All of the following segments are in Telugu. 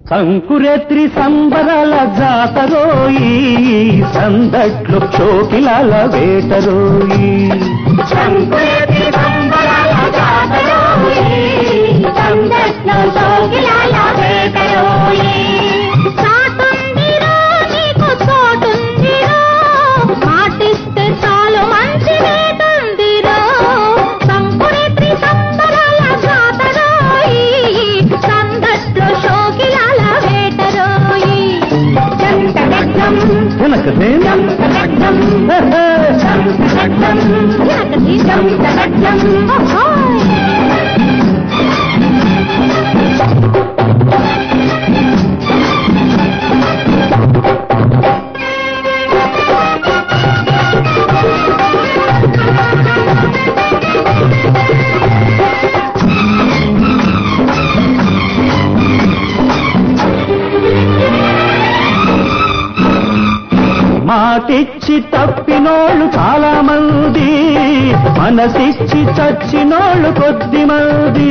సంకురేత్రి సంబరాల జాతరోయి సందట్లు చోకిలాల వేటరోయి సంకులతి సంబరాల జాతరోయి, సందట్లో సోకిలాల వేటరోయి. చాటుందిరో, నీకు చోటుందిరో, మాటిస్తే చాలు మంచి వేటుందిరో. సంకురేత్రి సంబరాల జాతరోయి, సందట్లో సోకిలాల వేటరోయి. జంటగడ్డం, వెనకదే జంటగడ్డం, జంటగడ్డం, జనకసి జంటగడ్డం. ఓహోయ్. మాటిచ్చి తప్పినోళ్ళు చాలా మంది మనసిచ్చి చచ్చినోళ్ళు కొద్ది మంది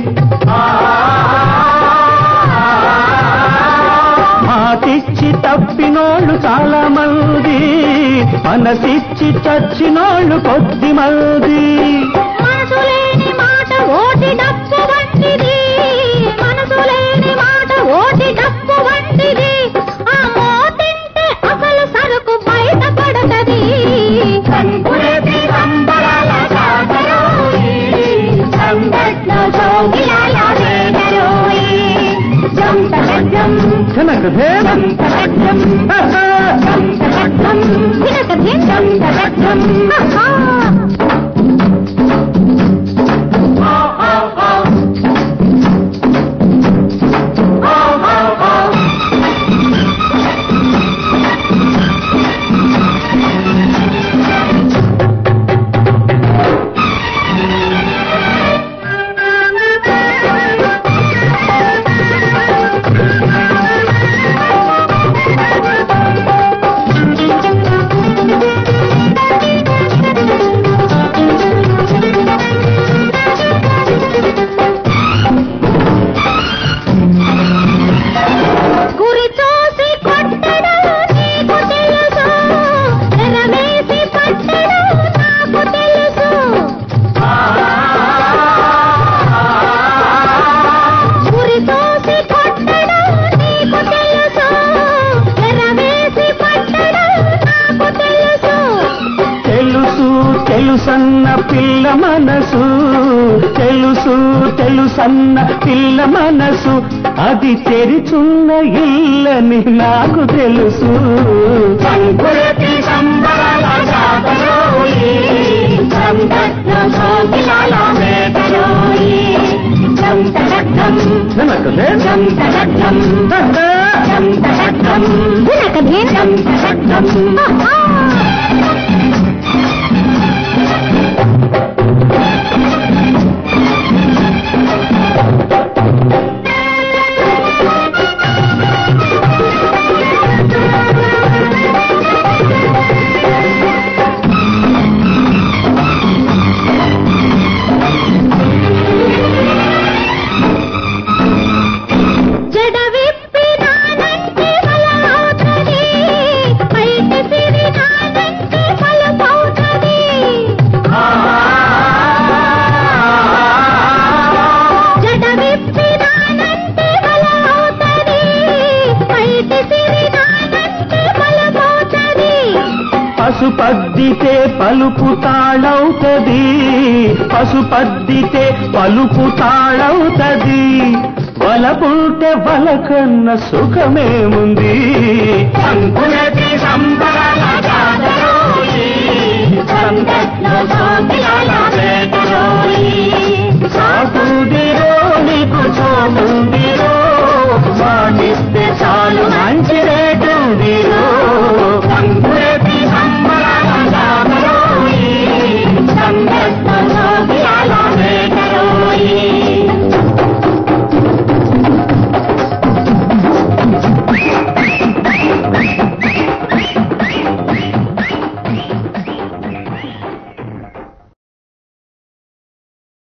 మాటిచ్చి తప్పినోళ్ళు చాలా మంది మనసిచ్చి చచ్చినోళ్ళు కొద్ది మంది మనసు లేని మాట ఓటి డప్పు వంటిది మనసు లేని మాట ఓటి డప్పు వంటిది ఆ మోతింటే అసలు సరుకు బయట పడతది సంకురేతి సంబరాల జాతరోయి సందట్లో సోగిలాల వేటరోయి జంతగడ్డం వెనకదే జంతగడ్డం జంతగడ్డం వినకథే జంతగడ్డం ఆహా గురి చూసి కొట్టడం నీకు తెలుసు ఎరవేసి పట్టడం నాకు తెలుసు గురి చూసి కొట్టడం నీకు తెలుసు ఎరవేసి పట్టడం నాకు తెలుసు తెలుసు తెలుసన్న పిల్ల మనసు తెలుసు తెలుసన్న పిల్ల మనసు అది తెరిచున్న ఇల్లని నాకు తెలుసు సంకులతి సంబరాల జాతరోయి సందట్లో సోకిలాల వేటరోయి సంతగడ్డం వెనకదే సంతగడ్డం సంతగడ్డం వినకథే సంతగడ్డం ఆహా జడ విప్పి నానంటి బలమవుతది బయట సిరి నానంటి బలమవుతది జడ విప్పి నానంటి బలమవుతది బయట సిరి నానంటి బలమవుతది పసుపద్దితే పలుపు తాళవుతది పసుపద్దితే పలుపు తాళవుతది వలపుంటే వలకన్న సుఖమేముంది సంకులతి సంబరాల జాతరోయి సందట్లో